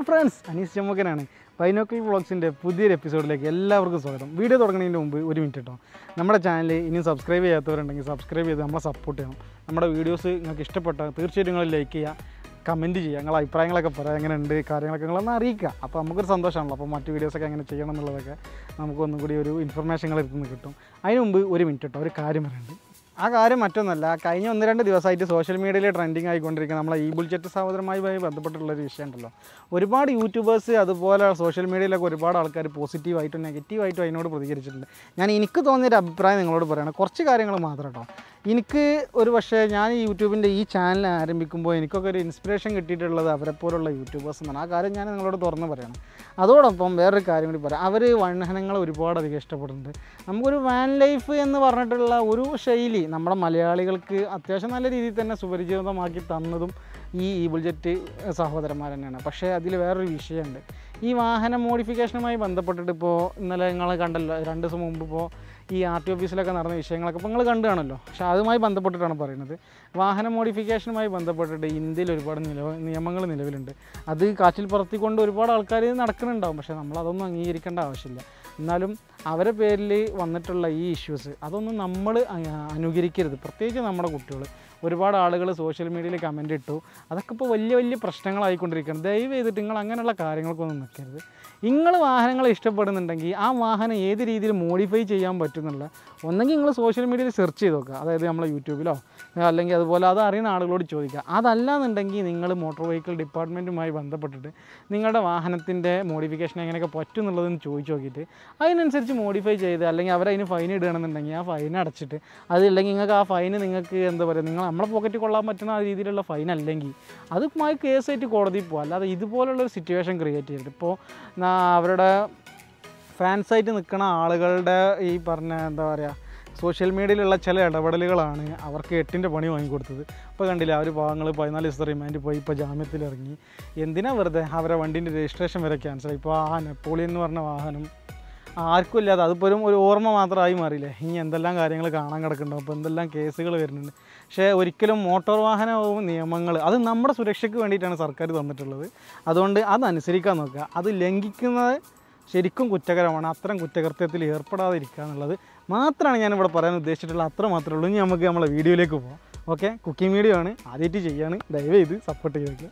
Friends Anees ചമ്മക്കനാണ് ബൈനോക്കൽ വ്ളോഗ്സിൻ്റെ പുതിയൊരു എപ്പിസോഡിലേക്ക് എല്ലാവർക്കും സ്വാഗതം വീഡിയോ തുടങ്ങുന്നതിന് മുമ്പ് ഒരു മിനിറ്റ് കേട്ടോ നമ്മുടെ ചാനൽ ഇനിയും സബ്സ്ക്രൈബ് ചെയ്യാത്തവരുണ്ടെങ്കിൽ സബ്സ്ക്രൈബ് ചെയ്ത് നമ്മളെ സപ്പോർട്ട് ചെയ്യണം നമ്മുടെ വീഡിയോസ് നിങ്ങൾക്ക് ഇഷ്ടപ്പെട്ട തീർച്ചയായിട്ടും നിങ്ങൾ ലൈക്ക് ചെയ്യുക കമൻറ്റ് ചെയ്യുക നിങ്ങളെ അഭിപ്രായങ്ങളൊക്കെ പറയാം എങ്ങനെ ഉണ്ട് കാര്യങ്ങളൊക്കെ നിങ്ങളൊന്ന് അറിയിക്കുക അപ്പോൾ നമുക്കൊരു സന്തോഷമാണല്ലോ അപ്പോൾ മറ്റ് വീഡിയോസൊക്കെ എങ്ങനെ ചെയ്യണം എന്നുള്ളതൊക്കെ നമുക്കൊന്നും കൂടി ഒരു ഇൻഫർമേഷനുകൾ ഇരുന്ന് കിട്ടും അതിന് മുമ്പ് ഒരു മിനിറ്റ് കേട്ടോ ഒരു കാര്യം പറയുന്നുണ്ട് ആ കാര്യം മറ്റൊന്നല്ല കഴിഞ്ഞ ഒന്ന് രണ്ട് ദിവസമായിട്ട് സോഷ്യൽ മീഡിയയിൽ ട്രെൻഡിങ് ആയിക്കൊണ്ടിരിക്കുന്ന നമ്മളെ ഈ ബുൾജറ്റ് സഹോദരമായി ബന്ധപ്പെട്ടിട്ടുള്ളൊരു വിഷയം ഉണ്ടല്ലോ ഒരുപാട് യൂട്യൂബേഴ്സ് അതുപോലെ സോഷ്യൽ മീഡിയയിലൊക്കെ ഒരുപാട് ആൾക്കാർ പോസിറ്റീവായിട്ടും നെഗറ്റീവായിട്ടും അതിനോട് പ്രതികരിച്ചിട്ടുണ്ട് ഞാൻ എനിക്ക് തോന്നിയൊരു അഭിപ്രായം നിങ്ങളോട് പറയണം കുറച്ച് കാര്യങ്ങൾ മാത്രം കേട്ടോ എനിക്ക് ഒരു പക്ഷേ ഞാൻ ഈ യൂട്യൂബിൻ്റെ ഈ ചാനൽ ആരംഭിക്കുമ്പോൾ എനിക്കൊക്കെ ഒരു ഇൻസ്പിറേഷൻ കിട്ടിയിട്ടുള്ളത് അവരെ പോലുള്ള യൂട്യൂബേഴ്സ് എന്നാണ് ആ കാര്യം ഞാൻ നിങ്ങളോട് തുറന്ന് പറയണം അതോടൊപ്പം വേറൊരു കാര്യം കൂടി പറയാം അവർ വാഹനങ്ങൾ ഒരുപാട് അധികം ഇഷ്ടപ്പെടുന്നുണ്ട് നമുക്കൊരു വാൻ ലൈഫ് എന്ന് പറഞ്ഞിട്ടുള്ള ഒരു ശൈലി നമ്മുടെ മലയാളികൾക്ക് അത്യാവശ്യം നല്ല രീതിയിൽ തന്നെ സുപരിചിതമാക്കി തന്നതും ഈ ഈ ബുൾജറ്റ് സഹോദരന്മാർ തന്നെയാണ് പക്ഷേ അതിൽ വേറൊരു വിഷയമുണ്ട് ഈ വാഹന മോഡിഫിക്കേഷനുമായി ബന്ധപ്പെട്ടിട്ട് ഇപ്പോൾ ഇന്നലെ നിങ്ങൾ കണ്ടല്ലോ രണ്ട് ദിവസം മുമ്പ് ഇപ്പോൾ ഈ ആർ ടി ഓഫീസിലൊക്കെ നടന്ന വിഷയങ്ങളൊക്കെ ഇപ്പോൾ നിങ്ങൾ കണ്ടു കാണല്ലോ പക്ഷേ അതുമായി ബന്ധപ്പെട്ടിട്ടാണ് പറയുന്നത് വാഹന മോഡിഫിക്കേഷനുമായി ബന്ധപ്പെട്ടിട്ട് ഇന്ത്യയിൽ ഒരുപാട് നിലവ നിയമങ്ങൾ നിലവിലുണ്ട് അത് കാറ്റിൽ പറത്തിക്കൊണ്ട് ഒരുപാട് ആൾക്കാർ നടക്കുന്നുണ്ടാവും പക്ഷേ നമ്മൾ അതൊന്നും അംഗീകരിക്കേണ്ട ആവശ്യമില്ല എന്നാലും അവരെ പേരിൽ വന്നിട്ടുള്ള ഈ ഇഷ്യൂസ് അതൊന്നും നമ്മൾ അനുകരിക്കരുത് പ്രത്യേകിച്ച് നമ്മുടെ കുട്ടികൾ ഒരുപാട് ആളുകൾ സോഷ്യൽ മീഡിയയിൽ കമൻ്റ് ഇട്ടു അതൊക്കെ ഇപ്പോൾ വലിയ വലിയ പ്രശ്നങ്ങളായിക്കൊണ്ടിരിക്കുകയാണ് ദയവ് ചെയ്തിട്ട് നിങ്ങൾ അങ്ങനെയുള്ള കാര്യങ്ങൾക്കൊന്നും നിൽക്കരുത് നിങ്ങൾ വാഹനങ്ങൾ ഇഷ്ടപ്പെടുന്നുണ്ടെങ്കിൽ ആ വാഹനം ഏത് രീതിയിൽ മോഡിഫൈ ചെയ്യാൻ പറ്റുന്നുള്ള ഒന്നെങ്കിൽ നിങ്ങൾ സോഷ്യൽ മീഡിയയിൽ സെർച്ച് ചെയ്ത് നോക്കുക അതായത് നമ്മളെ യൂട്യൂബിലോ അല്ലെങ്കിൽ അതുപോലെ അത് അറിയുന്ന ആളുകളോട് ചോദിക്കുക അതല്ലാന്നുണ്ടെങ്കിൽ നിങ്ങൾ മോട്ടോർ വെഹിക്കിൾ ഡിപ്പാർട്ട്മെൻറ്റുമായി ബന്ധപ്പെട്ടിട്ട് നിങ്ങളുടെ വാഹനത്തിൻ്റെ മോഡിഫിക്കേഷൻ എങ്ങനെയൊക്കെ പറ്റും എന്നുള്ളതെന്ന് ചോദിച്ചു നോക്കിയിട്ട് അതിനനുസരിച്ച് മോഡിഫൈ ചെയ്ത് അല്ലെങ്കിൽ അവരതിന് ഫൈൻ ഇടുകയാണെന്നുണ്ടെങ്കിൽ ആ ഫൈൻ അടച്ചിട്ട് അതില്ലെങ്കിൽ നിങ്ങൾക്ക് ആ ഫൈന് നിങ്ങൾക്ക് എന്താ പറയുക നിങ്ങൾ നമ്മളെ പോക്കറ്റിൽ കൊള്ളാൻ പറ്റുന്ന ആ രീതിയിലുള്ള ഫൈൻ അല്ലെങ്കിൽ അതുമായി കേസായിട്ട് കോടതിയിൽ പോകുക അല്ലാതെ ഇതുപോലുള്ളൊരു സിറ്റുവേഷൻ ക്രിയേറ്റ് ചെയ്തിട്ട് ഇപ്പോൾ അവരുടെ ഫാൻസായിട്ട് നിൽക്കുന്ന ആളുകളുടെ ഈ പറഞ്ഞ എന്താ പറയുക സോഷ്യൽ മീഡിയയിലുള്ള ചില ഇടപെടലുകളാണ് അവർക്ക് എട്ടിൻ്റെ പണി വാങ്ങിക്കൊടുത്തത് ഇപ്പോൾ കണ്ടില്ല അവർ പാവങ്ങൾ പതിനാല് ദിവസത്തെ റിമാൻഡ് പോയി ഇപ്പോൾ ജാമ്യത്തിൽ ഇറങ്ങി എന്തിനാ വെറുതെ അവരെ വണ്ടീൻ്റെ രജിസ്ട്രേഷൻ വരെ ക്യാൻസൽ ഇപ്പോൾ ആ നെപ്പോളിയൻ എന്ന് പറഞ്ഞ വാഹനം ആർക്കും ഇല്ലാതെ അതിപ്പോൾ ഒരു ഒരു ഓർമ്മ മാത്രമായി മാറിയില്ലേ ഇനി എന്തെല്ലാം കാര്യങ്ങൾ കാണാൻ കിടക്കുന്നുണ്ടാവും അപ്പോൾ എന്തെല്ലാം കേസുകൾ വരുന്നുണ്ട് പക്ഷേ ഒരിക്കലും മോട്ടോർ വാഹന നിയമങ്ങൾ അത് നമ്മുടെ സുരക്ഷയ്ക്ക് വേണ്ടിയിട്ടാണ് സർക്കാർ തന്നിട്ടുള്ളത് അതുകൊണ്ട് അതനുസരിക്കാൻ നോക്കുക അത് ലംഘിക്കുന്നത് ശരിക്കും കുറ്റകരമാണ് അത്തരം കുറ്റകൃത്യത്തിൽ ഏർപ്പെടാതിരിക്കുക എന്നുള്ളത് മാത്രമാണ് ഞാനിവിടെ പറയാൻ ഉദ്ദേശിച്ചിട്ടുള്ളത് അത്ര മാത്രമേ ഉള്ളൂ ഇനി നമുക്ക് നമ്മളെ വീഡിയോയിലേക്ക് പോകാം ഓക്കെ കുക്കിംഗ് വീഡിയോ ആണ് ആദ്യമായിട്ട് ചെയ്യാണ് ദയവ് ചെയ്ത് സപ്പോർട്ട് ചെയ്തേക്കുക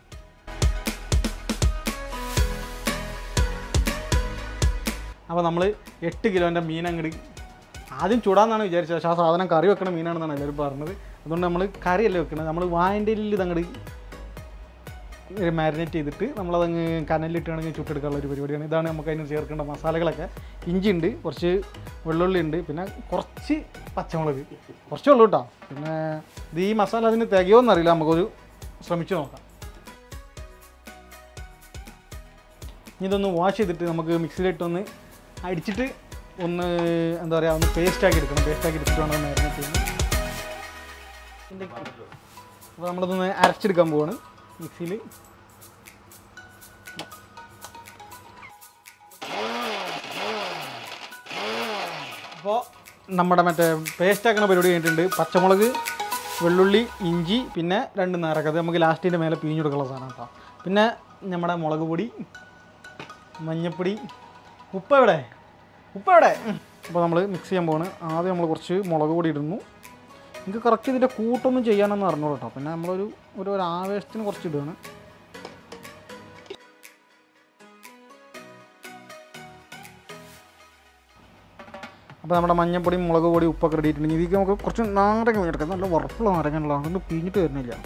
അപ്പോൾ നമ്മൾ എട്ട് കിലോൻ്റെ മീൻ അങ്ങോട്ട് ആദ്യം ചൂടാന്നാണ് വിചാരിച്ചത് പക്ഷേ ആ സാധനം കറി വെക്കണ മീനാണെന്നാണ് എല്ലാവരും പറഞ്ഞത് അതുകൊണ്ട് നമ്മൾ കറിയല്ല വെക്കണത് നമ്മൾ വായൻ്റെ ഇത് അങ്ങോട്ട് മാരിനേറ്റ് ചെയ്തിട്ട് നമ്മളതങ്ങ് കനലിലിട്ടാണെങ്കിൽ ചുട്ടെടുക്കാനുള്ള ഒരു പരിപാടിയാണ് ഇതാണ് നമുക്ക് അതിന് ചേർക്കേണ്ട മസാലകളൊക്കെ ഇഞ്ചി ഉണ്ട് കുറച്ച് വെള്ളുള്ളി ഉണ്ട് പിന്നെ കുറച്ച് പച്ചമുളക് കുറച്ചേ ഉള്ളൂ കേട്ടോ പിന്നെ ഇത് ഈ മസാല അതിന് തികയോന്നറിയില്ല നമുക്കൊരു ശ്രമിച്ചു നോക്കാം ഇനി ഇതൊന്ന് വാഷ് ചെയ്തിട്ട് നമുക്ക് മിക്സിയിലിട്ടൊന്ന് അടിച്ചിട്ട് ഒന്ന് എന്താ പറയുക ഒന്ന് പേസ്റ്റ് ആക്കി എടുക്കണം പേസ്റ്റ് ആക്കി എടുത്തിട്ട് വേണം മാരിനേറ്റ് ചെയ്യാൻ അപ്പോൾ നമ്മളതൊന്ന് അരച്ചെടുക്കാൻ പോവാണ് മിക്സിയിൽ അപ്പോൾ നമ്മുടെ മറ്റേ പേസ്റ്റ് ആക്കുന്ന പരിപാടി കഴിഞ്ഞിട്ടുണ്ട് പച്ചമുളക് വെള്ളുള്ളി ഇഞ്ചി പിന്നെ രണ്ട് നാരക അത് നമുക്ക് ലാസ്റ്റിൻ്റെ മേലെ പിഴിഞ്ഞെടുക്കാനുള്ള സാധനം കേട്ടോ പിന്നെ നമ്മുടെ മുളക് പൊടി മഞ്ഞപ്പൊടി ഉപ്പ് എവിടെ ഉപ്പ് എവിടെ അപ്പോൾ നമ്മൾ മിക്സ് ചെയ്യാൻ പോവാണ് ആദ്യം നമ്മൾ കുറച്ച് മുളക് പൊടി ഇടുന്നു എനിക്ക് കറക്റ്റ് ഇതിൻ്റെ കൂട്ടൊന്നും ചെയ്യാനൊന്നും അറിഞ്ഞോളൂ കേട്ടോ പിന്നെ നമ്മളൊരു ഒരു ഒരു ആവേശത്തിന് കുറച്ച് ഇടുകയാണ് അപ്പോൾ നമ്മുടെ മഞ്ഞപ്പൊടി മുളക് പൊടി ഉപ്പൊക്കെ റെഡി ആയിട്ടുണ്ടെങ്കിൽ ഇതിലേക്ക് നമുക്ക് കുറച്ച് നാരങ്ങ എടുക്കാം നല്ല ഉറപ്പുള്ള നാരങ്ങയുള്ള അതുകൊണ്ട് പിഴിഞ്ഞിട്ട് വരുന്നില്ല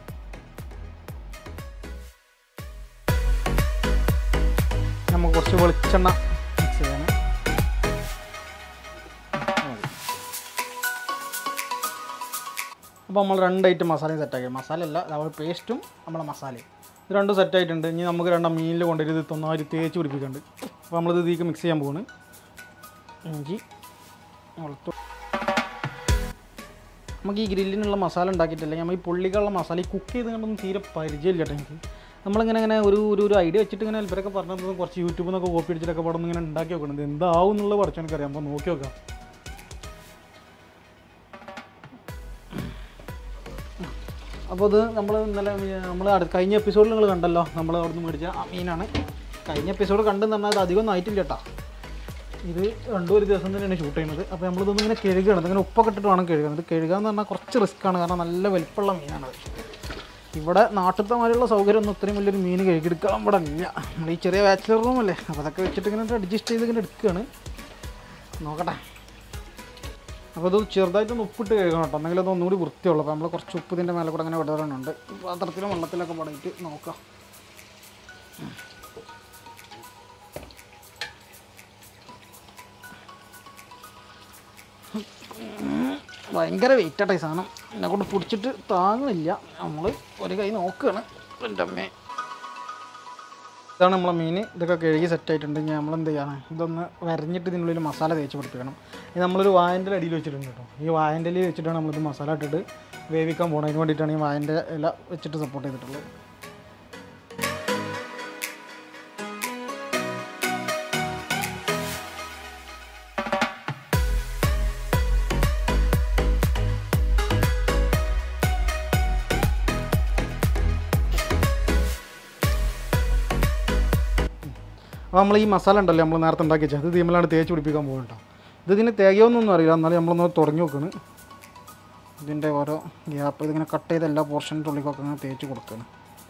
നമുക്ക് കുറച്ച് വെളിച്ചെണ്ണ മിക്സ് ചെയ്യാൻ അപ്പോൾ നമ്മൾ രണ്ട് ഐറ്റം മസാലയും സെറ്റാക്കി മസാല അല്ല നമ്മൾ പേസ്റ്റും നമ്മളെ മസാലയും ഇത് രണ്ടും സെറ്റായിട്ടുണ്ട് ഇനി നമുക്ക് രണ്ടാം മീനിൽ കൊണ്ടുവരും ഇത് തൊന്നാരി തേച്ച് പിടിപ്പിക്കുന്നുണ്ട് അപ്പോൾ നമ്മളിത് ഇതിലേക്ക് മിക്സ് ചെയ്യാൻ പോവാണ് ഇഞ്ചി വെളുത്തു നമുക്ക് ഈ ഗ്രില്ലിനുള്ള മസാല ഉണ്ടാക്കിയിട്ടില്ലെങ്കിൽ നമ്മൾ ഈ പുള്ളികളുള്ള മസാല ഈ കുക്ക് ചെയ്ത് കണ്ടൊന്നും തീരെ പരിചയമില്ല കേട്ടോ എനിക്ക് നമ്മളിങ്ങനെ ഇങ്ങനെ ഒരു ഒരു ഒരു ഐഡിയ വെച്ചിട്ട് ഇങ്ങനെ ഇവരൊക്കെ പറഞ്ഞത് കുറച്ച് യൂട്യൂബിൽ നിന്നൊക്കെ കോപ്പി അടിച്ചിട്ടൊക്കെ പടം ഇങ്ങനെ ഉണ്ടാക്കി നോക്കണം എന്താവും എന്നുള്ളത് പഠിച്ചാൽ എനിക്കറിയാം അപ്പോൾ നോക്കി നോക്കാം അപ്പോൾ ഇത് നമ്മൾ ഇന്നലെ നമ്മൾ കഴിഞ്ഞ എപ്പിസോഡിൽ നിങ്ങൾ കണ്ടല്ലോ നമ്മൾ അവിടെ നിന്ന് മേടിച്ച ആ മീനാണ് കഴിഞ്ഞ എപ്പിസോഡ് കണ്ടെന്ന് പറഞ്ഞാൽ അത് അധികം ഒന്നും ആയിട്ടില്ല കേട്ടോ ഇത് രണ്ടും ഒരു ദിവസം തന്നെയാണ് ഷൂട്ട് ചെയ്യുന്നത് അപ്പോൾ നമ്മളിതൊന്നും ഇങ്ങനെ കഴുകണം ഇതിങ്ങനെ ഉപ്പൊക്കെ ഇട്ടിട്ട് വേണം കഴുകാൻ ഇത് കഴുകാന്ന് പറഞ്ഞാൽ കുറച്ച് റിസ്ക്കാണ് കാരണം നല്ല വലിപ്പമുള്ള മീനാണ് ഇവിടെ നാട്ടിലത്തെ മാതിരിയുള്ള സൗകര്യം ഒന്നും ഇത്രയും വലിയൊരു മീൻ കഴുകിയെടുക്കാൻ ഇവിടെ ഇല്ല നമ്മൾ ഈ ചെറിയ ബാച്ചിലർ റൂം അല്ലേ അപ്പോൾ അതൊക്കെ വെച്ചിട്ട് ഇങ്ങനെ അഡ്ജസ്റ്റ് ചെയ്ത് ഇങ്ങനെ എടുക്കുകയാണ് നോക്കട്ടെ അപ്പോൾ ഇത് ചെറുതായിട്ടൊന്ന് ഉപ്പിട്ട് കഴുകണം കേട്ടോ എന്തെങ്കിലും അത് ഒന്നുകൂടി വൃത്തിയുള്ളൂ അപ്പോൾ നമ്മൾ കുറച്ച് ഉപ്പ് ഇതിൻ്റെ മേലെ കൂടെ അങ്ങനെ വിടറുന്നുണ്ട് പാത്രത്തിലും വെള്ളത്തിലൊക്കെ പടയിട്ട് നോക്കാം ഭയങ്കര വെയിറ്റാട്ടെ ഈ സാധനം എന്നെ കൊണ്ട് പിടിച്ചിട്ട് താങ്ങുന്നില്ല നമ്മൾ ഒരു കൈ നോക്കുകയാണ് എൻ്റെ അമ്മേ ഇതാണ് നമ്മളെ മീൻ ഇതൊക്കെ കഴുകി സെറ്റ് ആയിട്ടുണ്ടെങ്കിൽ നമ്മൾ എന്ത് ചെയ്യണം ഇതൊന്ന് വരഞ്ഞിട്ട് ഇതിനുള്ളിൽ മസാല തേച്ച് പിടിപ്പിക്കണം ഇത് നമ്മളൊരു വായൻ്റെ അടിയിൽ വെച്ചിട്ടുണ്ട് കേട്ടോ ഈ വായൻ്റെ ഇലയിൽ വെച്ചിട്ടാണ് നമ്മളിത് മസാല ഇട്ടിട്ട് വേവിക്കാൻ പോകണം അതിന് വേണ്ടിയിട്ടാണ് ഈ വായൻ്റെ ഇല വെച്ചിട്ട് സപ്പോർട്ട് ചെയ്തിട്ടുള്ളത് അപ്പോൾ നമ്മൾ ഈ മസാല ഉണ്ടല്ലോ നമ്മൾ നേരത്തെ ഉണ്ടാക്കി വെച്ചത് ഇത് ഇതിമലാണ് തേച്ച് പിടിപ്പിക്കാൻ പോകുന്നുണ്ടോ ഇത് ഇതിന് തേകയൊന്നും അറിയില്ല എന്നാലും നമ്മളൊന്ന് തുടങ്ങി നോക്കണം ഇതിൻ്റെ ഓരോ ഗ്യാപ്പ് ഇതിങ്ങനെ കട്ട് ചെയ്ത് എല്ലാ പോർഷൻ്റെ ഉള്ളിലേക്കൊക്കെ അങ്ങനെ തേച്ച് കൊടുക്കണം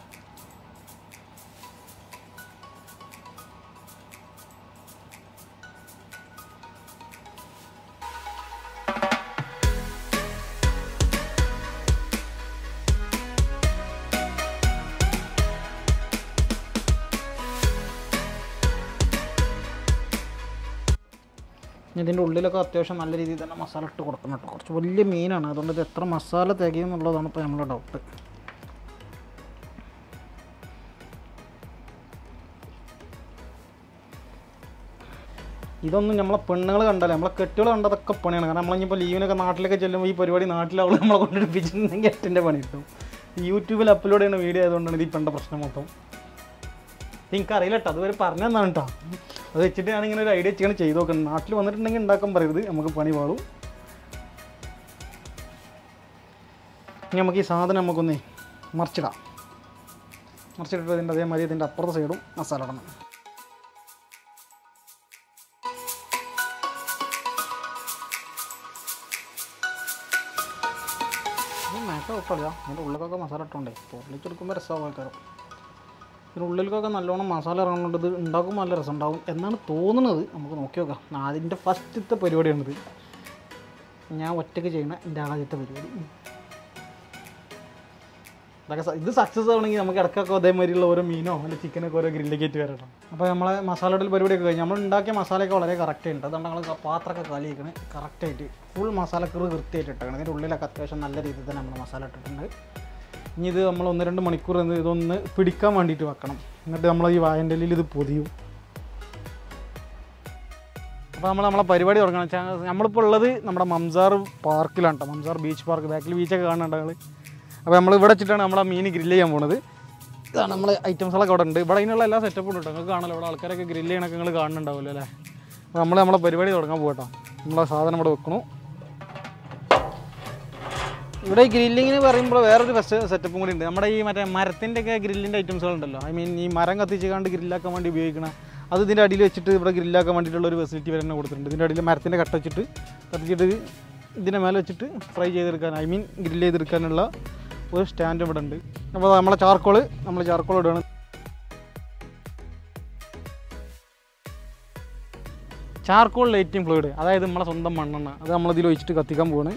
ഇനി ഇതിൻ്റെ ഉള്ളിലൊക്കെ അത്യാവശ്യം നല്ല രീതിയിൽ തന്നെ മസാല ഇട്ട് കൊടുക്കണം കേട്ടോ കുറച്ച് വലിയ മീനാണ് അതുകൊണ്ട് ഇത് എത്ര മസാല തികയും എന്നുള്ളതാണ് ഇപ്പോൾ നമ്മളെ ഡൗട്ട് ഇതൊന്നും നമ്മളെ പെണ്ണുങ്ങൾ കണ്ടല്ലേ നമ്മളെ കെട്ടുകൾ കണ്ടതൊക്കെ പണിയാണ് കാരണം നമ്മളിപ്പോൾ ലീവിനൊക്കെ നാട്ടിലൊക്കെ ചെല്ലുമ്പോൾ ഈ പരിപാടി നാട്ടിലാവുള്ള നമ്മളെ കൊണ്ടെടുപ്പിച്ചിട്ടുണ്ടെങ്കിൽ എട്ടിൻ്റെ പണി കിട്ടും യൂട്യൂബിൽ അപ്ലോഡ് ചെയ്യുന്ന വീഡിയോ ആയതുകൊണ്ടാണ് ഇത് ഈ പെണ്ട പ്രശ്നം മൊത്തം നിങ്ങൾക്ക് അറിയില്ല കേട്ടോ അതുവരെ പറഞ്ഞു തന്നാണ് കേട്ടോ അത് വെച്ചിട്ട് ഞാൻ ഇങ്ങനെ ഒരു ഐഡിയ ചെയ്യണം ചെയ്ത് നോക്കണം നാട്ടിൽ വന്നിട്ടുണ്ടെങ്കിൽ ഉണ്ടാക്കാൻ പറയരുത് നമുക്ക് പണി പാടും ഇനി നമുക്ക് ഈ സാധനം നമുക്കൊന്നേ മറിച്ചിടാം മറിച്ചിട്ടിട്ട് ഇതിൻ്റെ അതേമാതിരി ഇതിൻ്റെ അപ്പുറത്തെ സൈഡും മസാല ഇടണം മേക്ക കുഴപ്പമില്ല അതിൻ്റെ ഉള്ളിലൊക്കെ മസാല ഇട്ടുണ്ടേ പൊള്ളിച്ചെടുക്കുമ്പോൾ രസമാവും ആൾക്കാരും ഇതിനുള്ളിലേക്കൊക്കെ നല്ലോണം മസാല ഇറങ്ങുന്നുണ്ട് ഇത് ഉണ്ടാക്കുമ്പോൾ നല്ല രസം ഉണ്ടാവും എന്നാണ് തോന്നുന്നത് നമുക്ക് നോക്കി നോക്കാം അതിൻ്റെ ഫസ്റ്റത്തെ പരിപാടിയാണിത് ഞാൻ ഒറ്റയ്ക്ക് ചെയ്യുന്ന എൻ്റെ ആദ്യത്തെ പരിപാടി ഇതൊക്കെ സ- ഇത് സക്സസ് ആവണമെങ്കിൽ നമുക്ക് ഇടയ്ക്കൊക്കെ അതേമാതിരിയുള്ള ഓരോ മീനോ അല്ലെങ്കിൽ ചിക്കനൊക്കെ ഓരോ ഗ്രില്ലേക്ക് ആയിട്ട് വരണം അപ്പോൾ നമ്മളെ മസാല ഇടൽ പരിപാടിയൊക്കെ കഴിഞ്ഞ് നമ്മൾ ഉണ്ടാക്കിയ മസാലയൊക്കെ വളരെ കറക്റ്റ് ഉണ്ട് അതുകൊണ്ട് ഞങ്ങൾ പാത്രമൊക്കെ കാലിയിരിക്കണേ കറക്റ്റായിട്ട് ഫുൾ മസാലക്കറ് വൃത്തിയായിട്ട് ഇട്ടേക്കണം ഇതിൻ്റെ ഉള്ളിലൊക്കെ അത്യാവശ്യം നല്ല രീതിയിൽ തന്നെ നമ്മൾ മസാല ഇട്ടിട്ടുണ്ട് ഇനി ഇത് നമ്മൾ ഒന്ന് രണ്ട് മണിക്കൂർ ഇത് ഇതൊന്ന് പിടിക്കാൻ വേണ്ടിയിട്ട് വെക്കണം എന്നിട്ട് നമ്മൾ ഈ വായൻ്റെ ഇലയിൽ ഇത് പൊതിയും അപ്പോൾ നമ്മൾ നമ്മളെ പരിപാടി തുടങ്ങണം വെച്ചാൽ നമ്മളിപ്പോൾ ഉള്ളത് നമ്മുടെ മംസാർ പാർക്കിലാണ് കേട്ടോ മംസാർ ബീച്ച് പാർക്ക് ബാക്കിൽ ബീച്ചൊക്കെ കാണുന്നുണ്ട് ഞങ്ങൾ അപ്പോൾ നമ്മൾ ഇവിടെ വെച്ചിട്ടാണ് നമ്മളെ മീൻ ഗ്രില്ല് ചെയ്യാൻ പോണത് ഇതാണ് നമ്മളെ ഐറ്റംസുകളൊക്കെ അവിടെ ഉണ്ട് ഇവിടെ അതിനുള്ള എല്ലാ സെറ്റപ്പും ഉണ്ട് കേട്ടോ നിങ്ങൾക്ക് കാണല്ലോ ഇവിടെ ആൾക്കാരൊക്കെ ഗ്രില്ല് ചെയ്യണൊക്കെ നിങ്ങൾ കാണുന്നുണ്ടാവുമല്ലോ അല്ലേ അപ്പോൾ നമ്മൾ നമ്മളെ പരിപാടി തുടങ്ങാൻ പോകട്ടോ നമ്മളെ സാധനം ഇവിടെ വെക്കണു ഇവിടെ ഈ ഗ്രില്ലിങ്ങിന് പറയുമ്പോൾ വേറൊരു ഫസ്റ്റ് സെറ്റപ്പും കൂടി ഉണ്ട് നമ്മുടെ ഈ മറ്റേ മരത്തിൻ്റെ ഒക്കെ ഗ്രില്ലിൻ്റെ ഐറ്റംസുകൾ ഉണ്ടല്ലോ ഐ മീൻ ഈ മരം കത്തിച്ച് കണ്ട് ഗ്രില്ലാക്കാൻ വേണ്ടി ഉപയോഗിക്കണം അത് ഇതിൻ്റെ അടിയിൽ വെച്ചിട്ട് ഇവിടെ ഗ്രില്ലാക്കാൻ വേണ്ടിയിട്ടുള്ള ഒരു ഫെസിലിറ്റി വരെ തന്നെ കൊടുത്തിട്ടുണ്ട് ഇതിൻ്റെ അടിയിൽ മരത്തിൻ്റെ കട്ട വെച്ചിട്ട് കത്തിച്ചിട്ട് ഇതിൻ്റെ മേലെ വെച്ചിട്ട് ഫ്രൈ ചെയ്തെടുക്കാൻ ഐ മീൻ ഗ്രില്ല് ചെയ്തെടുക്കാനുള്ള ഒരു സ്റ്റാൻഡ് ഇവിടെ ഉണ്ട് അപ്പോൾ നമ്മളെ ചാർക്കോള് നമ്മൾ ചാർക്കോൾ ഇടുകയാണ് ചാർക്കോൾ ലൈറ്റിംഗ് ഫ്ലൂയിഡ് അതായത് നമ്മളെ സ്വന്തം മണ്ണെണ്ണ അത് നമ്മളിതിൽ ഒഴിച്ചിട്ട് കത്തിക്കാൻ പോവാണ്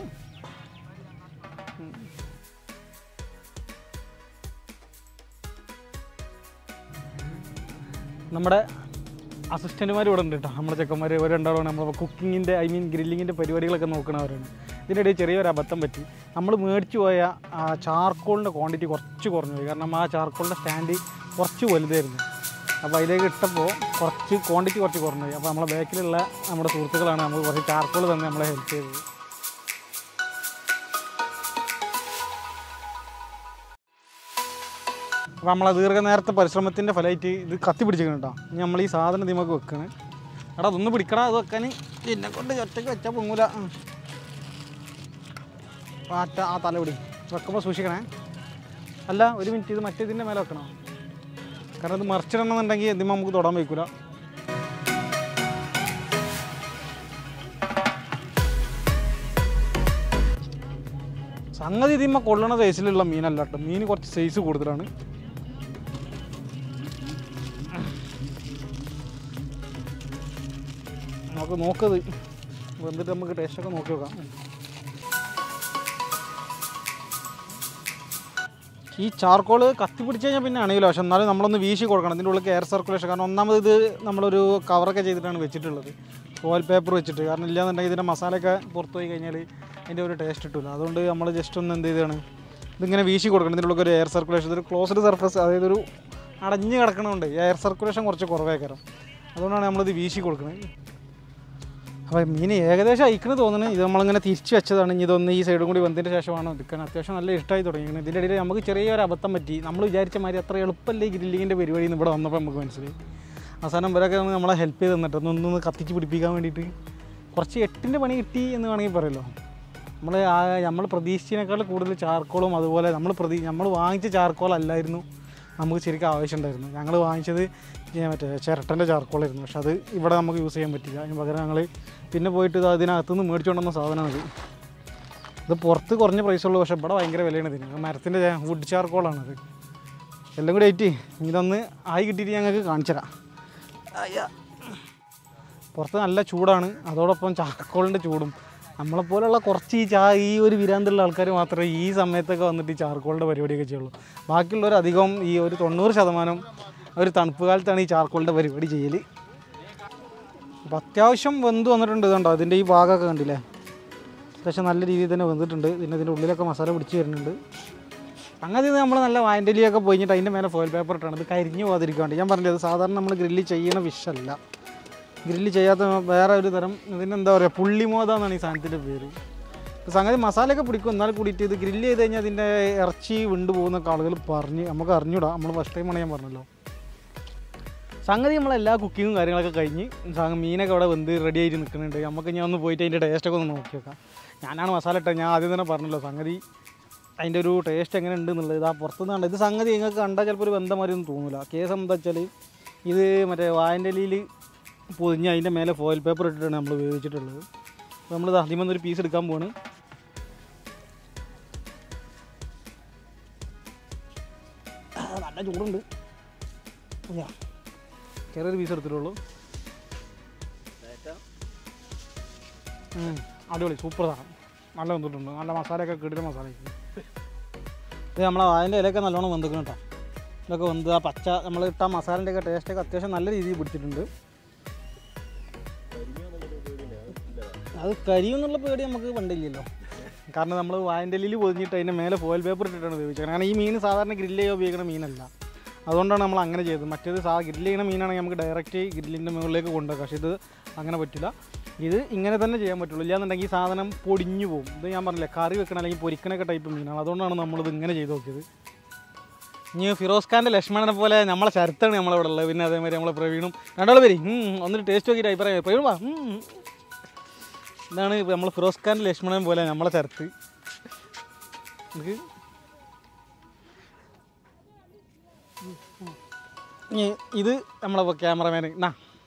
നമ്മുടെ അസിസ്റ്റൻറ്റുമാർ ഇവിടെ ഉണ്ട് കേട്ടോ നമ്മുടെ ചെക്കന്മാർ ഇവർ രണ്ടാളാണ് നമ്മൾ കുക്കിങ്ങിൻ്റെ ഐ മീൻ ഗ്രില്ലിങ്ങിൻ്റെ പരിപാടികളൊക്കെ നോക്കണവരാണ് ഇതിനിടയിൽ ചെറിയൊരു അബദ്ധം പറ്റി നമ്മൾ മേടിച്ചു പോയ ആ ചാർക്കോളിൻ്റെ ക്വാണ്ടിറ്റി കുറച്ച് കുറഞ്ഞു പോയി കാരണം ആ ചാർക്കോളിൻ്റെ സ്റ്റാൻഡ് കുറച്ച് വലുതായിരുന്നു അപ്പോൾ അതിലേക്ക് ഇട്ടപ്പോൾ കുറച്ച് ക്വാണ്ടിറ്റി കുറച്ച് കുറഞ്ഞു പോയി അപ്പോൾ നമ്മളെ ബാക്കിലുള്ള നമ്മുടെ സുഹൃത്തുക്കളാണ് നമ്മൾ കുറച്ച് ചാർക്കോൾ തന്നെ നമ്മളെ ഹെൽപ്പ് ചെയ്തത് അപ്പോൾ നമ്മളെ ദീർഘനേരത്തെ പരിശ്രമത്തിൻ്റെ ഫലമായിട്ട് ഇത് കത്തി പിടിച്ചിരിക്കണം കേട്ടോ ഇനി നമ്മൾ ഈ സാധനം ഇതിമൊക്കെ വെക്കണേ എടാ അതൊന്ന് പിടിക്കടാ അത് വെക്കാൻ എന്നെ കൊണ്ട് ഒറ്റയ്ക്ക് വെച്ചാൽ പൊങ്ങൂല ഉം. പാറ്റ ആ തല പിടി വെക്കുമ്പോൾ സൂക്ഷിക്കണേ അല്ല ഒരു മിനിറ്റ് ഇത് മറ്റേതിൻ്റെ മേലെ വെക്കണം കാരണം ഇത് മറിച്ചിടണമെന്നുണ്ടെങ്കിൽ എന്തിമ നമുക്ക് തൊടാൻ വയ്ക്കൂല സംഗതി ഇതിമ്മ കൊള്ളണ സൈസിലുള്ള മീനല്ല കേട്ടോ മീൻ കുറച്ച് സൈസ് കൂടുതലാണ് നമുക്ക് നോക്കത് വന്നിട്ട് നമുക്ക് ടേസ്റ്റൊക്കെ നോക്കി നോക്കാം ഈ ചാർക്കോൾ കത്തി പിടിച്ച് കഴിഞ്ഞാൽ പിന്നെ ആണെങ്കിലോ പക്ഷെ എന്നാലും നമ്മളൊന്ന് വീശി കൊടുക്കണം ഇതിൻ്റെ ഉള്ളിൽ എയർ സർക്കുലേഷൻ കാരണം ഒന്നാമത് ഇത് നമ്മളൊരു കവറൊക്കെ ചെയ്തിട്ടാണ് വെച്ചിട്ടുള്ളത് ഓയിൽ പേപ്പർ വെച്ചിട്ട് കാരണം ഇല്ലാന്നുണ്ടെങ്കിൽ ഇതിൻ്റെ മസാലയൊക്കെ പുറത്ത് പോയി കഴിഞ്ഞാൽ അതിൻ്റെ ഒരു ടേസ്റ്റ് കിട്ടില്ല അതുകൊണ്ട് നമ്മൾ ജസ്റ്റ് ഒന്ന് എന്ത് ചെയ്താണ് ഇതിങ്ങനെ വീശി കൊടുക്കണം ഇതിൻ്റെ ഉള്ളിൽ ഒരു എയർ സർക്കുലേഷൻ ഇതൊരു ക്ലോസ്ഡ് സർഫസ് അതായത് ഒരു അടഞ്ഞ് കിടക്കണതുകൊണ്ട് എയർ സർക്കുലേഷൻ കുറച്ച് കുറവേക്കരം അതുകൊണ്ടാണ് നമ്മളിത് വീശി കൊടുക്കുന്നത് അപ്പോൾ മീൻ ഏകദേശം അയക്കണ തോന്നുന്നു ഇത് നമ്മളിങ്ങനെ തിരിച്ച് വെച്ചതാണ് ഇനി ഇതൊന്ന് ഈ സൈഡും കൂടി വന്നതിന് ശേഷമാണ് എടുക്കാൻ അത്യാവശ്യം നല്ല ഇഷ്ടമായി തുടങ്ങിയത് ഇതിൻ്റെ ഇടയിൽ നമുക്ക് ചെറിയൊരു അബദ്ധം പറ്റി നമ്മൾ വിചാരിച്ച മാതിരി അത്ര എളുപ്പമല്ലേ ഈ ഗ്രില്ലിങ്ങിൻ്റെ പരിപാടി എന്ന് ഇവിടെ വന്നപ്പോൾ നമുക്ക് മനസ്സിലായി അവസാനം ഇവരൊക്കെ ഒന്ന് നമ്മളെ ഹെൽപ്പ് ചെയ്ത് തന്നിട്ട് ഒന്ന് ഒന്ന് കത്തിച്ച് പിടിപ്പിക്കാൻ വേണ്ടിയിട്ട് കുറച്ച് എട്ടിൻ്റെ പണി കിട്ടി എന്ന് വേണമെങ്കിൽ പറയല്ലോ നമ്മൾ ആ നമ്മൾ പ്രതീക്ഷിച്ചതിനേക്കാൾ കൂടുതൽ ചാർക്കോളും അതുപോലെ നമ്മൾ പ്രതീ നമ്മൾ വാങ്ങിച്ച ചാർക്കോൾ അല്ലായിരുന്നു നമുക്ക് ശരിക്കും ആവശ്യമുണ്ടായിരുന്നു ഞങ്ങൾ വാങ്ങിച്ചത് ഈ മറ്റേ ചിരട്ടൻ്റെ ചാർക്കോളായിരുന്നു പക്ഷെ അത് ഇവിടെ നമുക്ക് യൂസ് ചെയ്യാൻ പറ്റില്ല അതിന് പകരം ഞങ്ങൾ പിന്നെ പോയിട്ട് ഇത് അതിനകത്തുനിന്ന് മേടിച്ചുകൊണ്ടുവന്ന സാധനമാണ് ഇത് ഇത് പുറത്ത് കുറഞ്ഞ പ്രൈസുള്ളൂ പക്ഷേ ഇവിടെ ഭയങ്കര വിലയാണ് ഇതിന് മരത്തിൻ്റെ വുഡ് ചാർക്കോളാണത് എല്ലാം കൂടി ആയിട്ട് ഇതൊന്ന് ആയി കിട്ടിയിട്ട് ഞങ്ങൾക്ക് കാണിച്ചു തരാം അയ്യ. പുറത്ത് നല്ല ചൂടാണ് അതോടൊപ്പം ചാർക്കോളിൻ്റെ ചൂടും നമ്മളെപ്പോലുള്ള കുറച്ച് ഈ ചാ ഈ ഒരു വിരാന്തുള്ള ആൾക്കാർ മാത്രമേ ഈ സമയത്തൊക്കെ വന്നിട്ട് ഈ ചാർക്കോളിൻ്റെ പരിപാടിയൊക്കെ ചെയ്യുള്ളൂ ബാക്കിയുള്ളവർ അധികം ഈ ഒരു തൊണ്ണൂറ് ശതമാനം ഒരു തണുപ്പ് കാലത്താണ് ഈ ചാർക്കോളിൻ്റെ പരിപാടി ചെയ്യൽ അപ്പോൾ അത്യാവശ്യം വെന്ത് വന്നിട്ടുണ്ട് ഇതുണ്ടോ അതിൻ്റെ ഈ ഭാഗമൊക്കെ കണ്ടില്ലേ അത്യാവശ്യം നല്ല രീതിയിൽ തന്നെ വെന്തിട്ടുണ്ട് പിന്നെ ഇതിൻ്റെ ഉള്ളിലൊക്കെ മസാല പിടിച്ച് വരുന്നുണ്ട് അങ്ങനെ ഇത് നമ്മൾ നല്ല വാൻഡലിയൊക്കെ പോയിട്ട് അതിൻ്റെ മേലെ ഫോയിൽ പേപ്പർ ഇട്ടാണ് ഇത് കരിഞ്ഞു പോകാതിരിക്കാണ്ട് ഞാൻ പറഞ്ഞത് സാധാരണ നമ്മൾ ഗ്രില്ല് ചെയ്യണ ഫിഷല്ല ഗ്രില്ല് ചെയ്യാത്ത വേറെ ഒരു തരം ഇതിനെന്താ പറയുക പുള്ളിമോത എന്നാണ് ഈ സാധനത്തിൻ്റെ പേര് ഇത് സംഗതി മസാലയൊക്കെ പിടിക്കും എന്നാൽ കൂടിയിട്ട് ഇത് ഗ്രില്ല് ചെയ്ത് കഴിഞ്ഞാൽ അതിൻ്റെ ഇറച്ചി വിണ്ടു പോകുന്നൊക്കെ ആളുകൾ പറഞ്ഞ് നമുക്ക് അറിഞ്ഞൂടാ നമ്മൾ ഫസ്റ്റ് ടൈമാണ് ഞാൻ പറഞ്ഞല്ലോ സംഗതി നമ്മളെല്ലാ കുക്കിങ്ങും കാര്യങ്ങളൊക്കെ കഴിഞ്ഞ് സംഗ മീനൊക്കെ അവിടെ വെന്ത് റെഡി ആയിട്ട് നിൽക്കുന്നുണ്ട് നമുക്ക് ഞാൻ ഒന്ന് പോയിട്ട് അതിൻ്റെ ടേസ്റ്റൊക്കെ ഒന്ന് നോക്കി നോക്കാം ഞാനാണ് മസാല ഇട്ടത് ഞാൻ ആദ്യം തന്നെ പറഞ്ഞല്ലോ സംഗതി അതിൻ്റെ ഒരു ടേസ്റ്റ് എങ്ങനെ ഉണ്ട് എന്നുള്ളത് ഇത് ആ പുറത്തുനിന്ന് കണ്ട ഇത് സംഗതി നിങ്ങൾക്ക് കണ്ടാൽ ചിലപ്പോൾ ഒരു ബന്ധമാതിരി ഒന്നും തോന്നില്ല കേസ് എന്താ വെച്ചാൽ ഇത് മറ്റേ വായൻ്റെ ഇലയിൽ പൊതിഞ്ഞ് അതിൻ്റെ മേലെ ഫോയിൽ പേപ്പർ ഇട്ടിട്ടാണ് നമ്മൾ വേവിച്ചിട്ടുള്ളത് അപ്പോൾ നമ്മൾ ആദ്യം വന്നൊരു പീസ് എടുക്കാൻ പോവാണ് ആ, നല്ല ചൂടുണ്ട് യാ. ചെറിയൊരു പീസ് എടുത്തിട്ടുള്ളൂ ഉം, അടിപൊളി സൂപ്പർ സാധനം നല്ല വന്നിട്ടുണ്ട് നല്ല മസാലയൊക്കെ കിടില മസാല ഇത് നമ്മളെ അതിൻ്റെ ഇലയൊക്കെ നല്ലോണം വെന്തിക്കണം കേട്ടോ ഇതൊക്കെ വെന്ത് ആ പച്ച നമ്മൾ ഇട്ട മസാലൻ്റെ ഒക്കെ ടേസ്റ്റൊക്കെ അത്യാവശ്യം നല്ല രീതിയിൽ പിടിച്ചിട്ടുണ്ട് അത് കരിയെന്നുള്ള പേടി നമുക്ക് പണ്ടില്ലല്ലോ കാരണം നമ്മൾ വായൻ്റെലിൽ പൊതിഞ്ഞിട്ട് അതിൻ്റെ മേലെ ഫോയിൽ പേപ്പർ ഇട്ടിട്ടാണ് ഉപയോഗിച്ചത് കാരണം ഈ മീൻ സാധാരണ ഗ്രില്ല് ചെയ്യാൻ ഉപയോഗിക്കുന്ന മീനല്ല അതുകൊണ്ടാണ് നമ്മൾ അങ്ങനെ ചെയ്തത് മറ്റേത് സാ ഗ്രില്ല് ചെയ്യുന്ന മീനാണെങ്കിൽ നമുക്ക് ഡയറക്റ്റ് ഗ്രില്ലിൻ്റെ മുകളിലേക്ക് കൊണ്ടുപോകാം പക്ഷേ ഇത് അങ്ങനെ പറ്റില്ല ഇത് ഇങ്ങനെ തന്നെ ചെയ്യാൻ പറ്റുള്ളൂ ഇല്ലാന്നുണ്ടെങ്കിൽ ഈ സാധനം പൊടിഞ്ഞു പോകും ഇത് ഞാൻ പറഞ്ഞില്ലേ കറി വെക്കണ അല്ലെങ്കിൽ പൊരിക്കണൊക്കെ ടൈപ്പ് മീനാണ് അതുകൊണ്ടാണ് നമ്മളിത് ഇങ്ങനെ ചെയ്ത് നോക്കിയത് ഇനി ഫിറോസ് ഖാൻ്റെ ലക്ഷ്മണനെ പോലെ നമ്മളെ ശരത്താണ് നമ്മളിവിടെ ഉള്ളത് പിന്നെ അതേമാതിരി നമ്മളെ പ്രവീണും രണ്ടാളെ പേര് ഒന്നിട്ട് ടേസ്റ്റ് നോക്കിയിട്ട് അഭിപ്രായം പ്രവീൺ വാ ഉം, ഉം. ഇതാണ് നമ്മൾ ഫിറോസ് ഖാൻ്റെ ലക്ഷ്മണൻ പോലെ നമ്മളെ ശരത്ത് നമുക്ക് ഇനി ഇത് നമ്മളെ ക്യാമറമാൻ നാ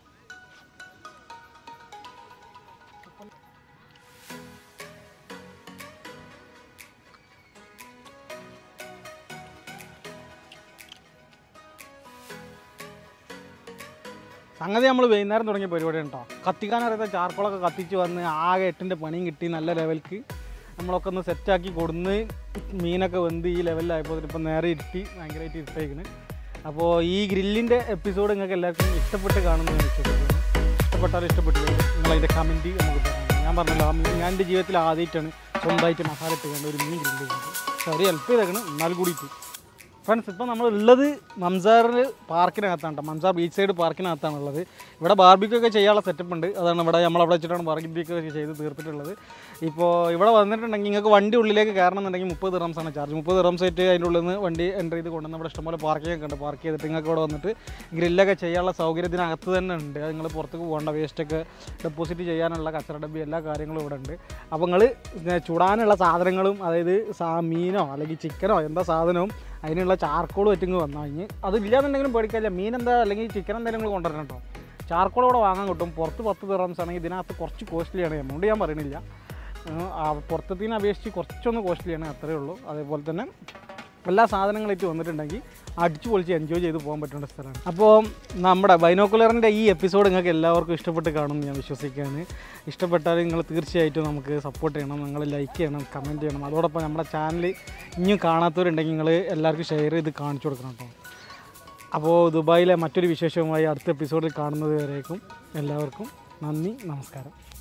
സംഗതി നമ്മൾ വൈകുന്നേരം തുടങ്ങിയ പരിപാടിയാണ് കേട്ടോ കത്തിക്കാൻ അറിയാത്ത ചാർക്കോളൊക്കെ കത്തിച്ച് വന്ന് ആകെ എട്ടിൻ്റെ പണിയും കിട്ടി നല്ല ലെവൽക്ക് നമ്മളൊക്കെ ഒന്ന് സെറ്റാക്കി കൊടുന്ന് മീനൊക്കെ വെന്ത് ഈ ലെവലിലായപ്പോൾ ഇപ്പം നേരെ ഇരുത്തി ഭയങ്കരമായിട്ട് ഇരുത്തേക്കണ് അപ്പോൾ ഈ ഗ്രില്ലിൻ്റെ എപ്പിസോഡ് നിങ്ങൾക്ക് എല്ലാവർക്കും ഇഷ്ടപ്പെട്ട് കാണുമെന്ന് ഞാൻ വിശ്വസിക്കുന്നു ഇഷ്ടപ്പെട്ടാലും ഇഷ്ടപ്പെട്ടില്ല നിങ്ങളതിൻ്റെ കമൻറ്റ് നമുക്ക് പറയാം ഞാൻ പറഞ്ഞല്ലോ ആ മീൻ ഞാൻ എൻ്റെ ജീവിതത്തിൽ ആദ്യമായിട്ടാണ് സ്വന്തമായിട്ട് മസാല ഇട്ടുകൊണ്ട് ഒരു മീൻ ഗ്രില്ല് ചെയ്യുന്നത് പക്ഷെ അവർ ഹെൽപ്പ് ചെയ്തേക്കണം എന്നാൽ കൂടിയിട്ട് ഫ്രണ്ട്സ് ഇപ്പോൾ നമ്മൾ ഉള്ളത് മംസാർ പാർക്കിനകത്താണ് കേട്ടോ മംസാർ ബീച്ച് സൈഡ് പാർക്കിനകത്താണ് ഉള്ളത് ഇവിടെ ബാർബിക്യൂ ഒക്കെ ചെയ്യാനുള്ള സെറ്റപ്പ് ഉണ്ട് അതാണ് ഇവിടെ നമ്മൾ അവിടെ വെച്ചിട്ടാണ് ബാർബിക്യൂ ഒക്കെ ചെയ്ത് തീർത്തിട്ടുള്ളത് ഇപ്പോൾ ഇവിടെ വന്നിട്ടുണ്ടെങ്കിൽ നിങ്ങൾക്ക് വണ്ടി ഉള്ളിലേക്ക് കയറണം എന്നുണ്ടെങ്കിൽ മുപ്പത് റംസ് ആണ് ചാർജ് മുപ്പത് റംസ് ആയിട്ട് അതിൻ്റെ ഉള്ളിൽ നിന്ന് വണ്ടി എൻ്റർ ചെയ്ത് കൊണ്ടുവന്ന് ഇവിടെ ഇഷ്ടംപോലെ പാർക്കിംഗ് ഒക്കെ ഉണ്ട് പാർക്ക് ചെയ്തിട്ട് നിങ്ങൾക്ക് ഇവിടെ വന്നിട്ട് ഗ്രില്ലൊക്കെ ചെയ്യാനുള്ള സൗകര്യത്തിനകത്ത് തന്നെ ഉണ്ട് അത് നിങ്ങൾ പുറത്തേക്ക് പോകേണ്ട വേസ്റ്റൊക്കെ ഡെപ്പോസിറ്റ് ചെയ്യാനുള്ള കച്ചറ ഡബ്ബി എല്ലാ കാര്യങ്ങളും ഇവിടെ ഉണ്ട് അപ്പോൾ നിങ്ങൾ ചുടാനുള്ള സാധനങ്ങളും അതായത് സാ മീനോ അല്ലെങ്കിൽ ചിക്കനോ എന്താ സാധനവും അതിനുള്ള ചാർക്കോൾ പറ്റുമെങ്കിൽ വന്നു കഴിഞ്ഞ് അതില്ലാന്നുണ്ടെങ്കിലും പേടിക്കാനില്ല മീൻ എന്താ അല്ലെങ്കിൽ ചിക്കൻ എന്തെങ്കിലും നിങ്ങൾ കൊണ്ടുവരണം കേട്ടോ ചാർക്കോൾ ഇവിടെ വാങ്ങാൻ കിട്ടും പുറത്ത് പത്ത് ദിറംസ് ആണെങ്കിൽ ഇതിനകത്ത് കുറച്ച് കോസ്റ്റ്ലിയാണ് എമൗണ്ട് ഞാൻ പറയണില്ല ഉം, ആ പുറത്തത്തിന് അപേക്ഷിച്ച് കുറച്ചൊന്ന് കോസ്റ്റ്ലിയാണ് അത്രയേ ഉള്ളൂ അതേപോലെ തന്നെ എല്ലാ സാധനങ്ങളായിട്ട് വന്നിട്ടുണ്ടെങ്കിൽ അടിച്ചു പൊളിച്ച് എൻജോയ് ചെയ്ത് പോകാൻ പറ്റുന്ന സ്ഥലമാണ് അപ്പോൾ നമ്മുടെ ബൈനോക്കുലറിൻ്റെ ഈ എപ്പിസോഡ് നിങ്ങൾക്ക് എല്ലാവർക്കും ഇഷ്ടപ്പെട്ട് കാണുമെന്ന് ഞാൻ വിശ്വസിക്കുകയാണ് ഇഷ്ടപ്പെട്ടാൽ നിങ്ങൾ തീർച്ചയായിട്ടും നമുക്ക് സപ്പോർട്ട് ചെയ്യണം നിങ്ങൾ ലൈക്ക് ചെയ്യണം കമൻറ്റ് ചെയ്യണം അതോടൊപ്പം നമ്മുടെ ചാനൽ ഇനിയും കാണാത്തവരുണ്ടെങ്കിൽ നിങ്ങൾ എല്ലാവർക്കും ഷെയർ ചെയ്ത് കാണിച്ചു കൊടുക്കണം കേട്ടോ അപ്പോൾ ദുബായിലെ മറ്റൊരു വിശേഷവുമായി അടുത്ത എപ്പിസോഡിൽ കാണുന്നത് വരേക്കും എല്ലാവർക്കും നന്ദി നമസ്കാരം